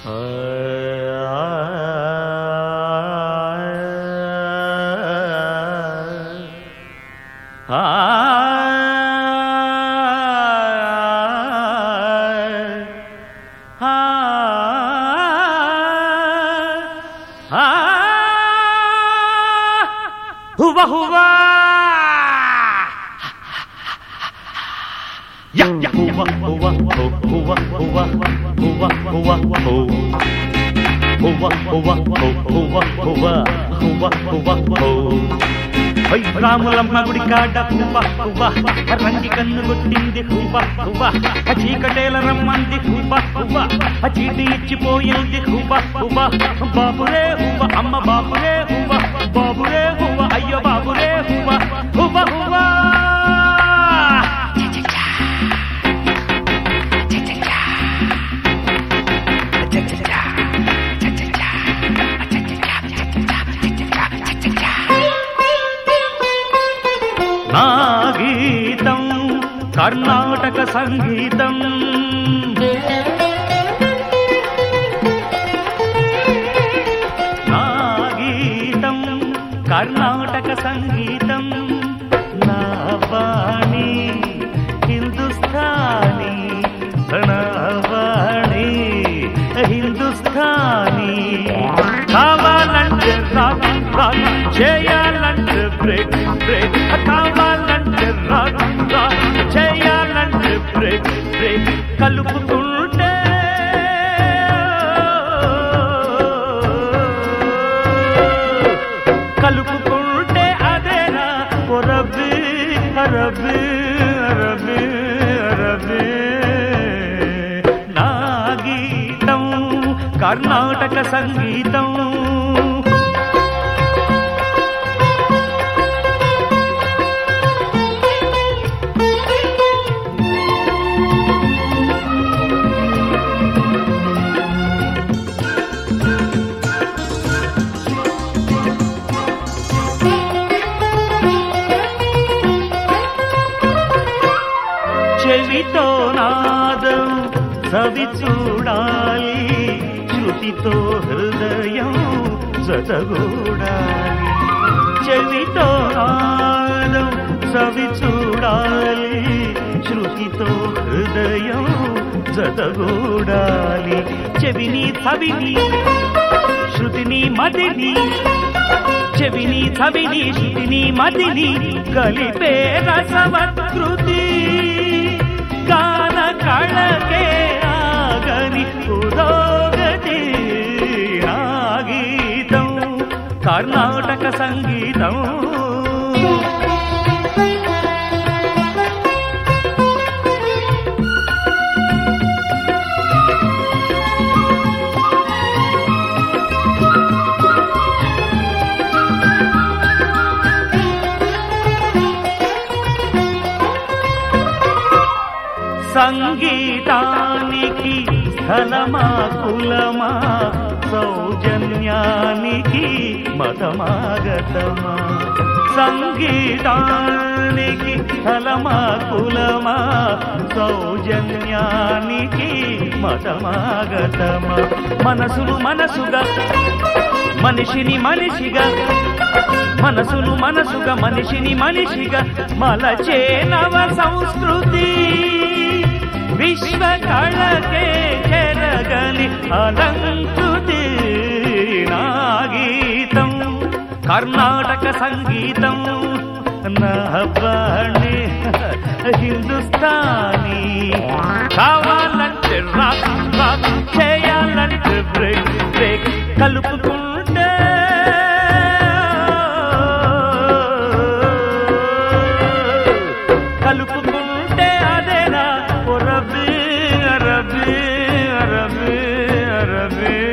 హువా హువా yeah yeah హువా హువా హో హువా హువా హువా హువా హో హువా హువా హో హువా హువా హువా హువా హో హై రాములమ్మ గుడి కాడ హువా హువా రంగి కన్ను కొట్టింది హువా హువా చీకటేల రమ్మంది హువా హువా చీటి ఇచ్చిపోయింది హువా హువా బాబురే హువా అమ్మ బాబురే హువా బాబురే హువా అయ్యో బాబురే హువా హువా హువా నా గీతం కర్ణాటక సంగీతం నా గీతం కర్ణాటక సంగీతం నా వాణి హిందుస్థానీ నా వాణి హిందుస్థానీ కావాలంటే రాక్ రాక్ చేయాలంటే బ్రేక్ బ్రేక్ కావాలంటే రాక్ రాక్ చేయాలంటే బ్రేక్ బ్రేక్ కలుపుకుంటే కలుపుకుంటే అదేనా పొరబి అరబి అరబి అరబి నా గీతం కర్ణాటక సంగీతం చెవితో నాదం సవి చూడాలి శృతితో హృదయం జతగూడాలి చెవితో నాదం సవి చూడాలి శృతితో హృదయం జతగూడాలి చెవిని సవిని శృతిని మదిని చెవిని చవిని శృతిని మదిని కలిపే రసవత్కృతి గాన కళకే ఆగని పురోగతి ఆ గీతం కర్ణాటక సంగీతం సంగీతానికి స్థలమా కులమా సౌజన్యానికి మతమాగతమా సంగీతానికి స్థలమా కులమా సౌజన్యానికి మతమాగతమా మనసులు మనసుగా మనిషిని మనిషిగా మనసును మనసుగా మనిషిని మనిషిగా మలచే నవ సంస్కృతి విశ్వ కళకే చెరగని అలంకృతి నా గీతం కర్ణాటక సంగీతం నా బాణి హిందుస్థానీ కావాలంటే రాక్ రాక్ చేయాలంటే బ్రేక్ బ్రేక్ కలుపుకుంటే కలుపుకుంటే అదేనా రబీ రబీ రబీ రబీ